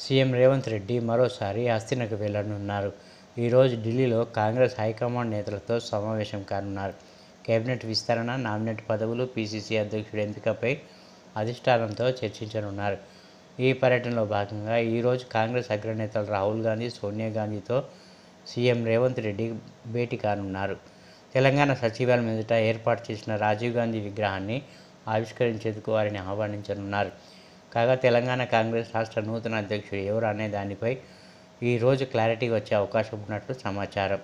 CM Revanth Reddy మరోసారి హస్తినకు వెళ్లనున్నారు ఈరోజు ఢిల్లీలో కాంగ్రెస్ హైకమాండ్ నేతలతో సమావేశం కానున్నారు కేబినెట్ విస్తరణ నామినేట్ పదవులు పీసీసీ అధ్యక్షుడి ఎంపికపై అధిష్టానంతో చర్చించనున్నారు ఈ పర్యటనలో భాగంగా ఈరోజు కాంగ్రెస్ అగ్రనేతలు రాహుల్ గాంధీ సోనియా గాంధీతో సీఎం రేవంత్ రెడ్డి భేటీ కానున్నారు తెలంగాణ సచివాలయం ఎదుట ఏర్పాటు చేసిన రాజీవ్ గాంధీ విగ్రహాన్ని ఆవిష్కరించేందుకు వారిని ఆహ్వానించనున్నారు కాగా తెలంగాణ కాంగ్రెస్ రాష్ట్ర నూతన అధ్యక్షుడు ఎవరు అనే దానిపై ఈరోజు క్లారిటీ వచ్చే అవకాశం ఉన్నట్లు సమాచారం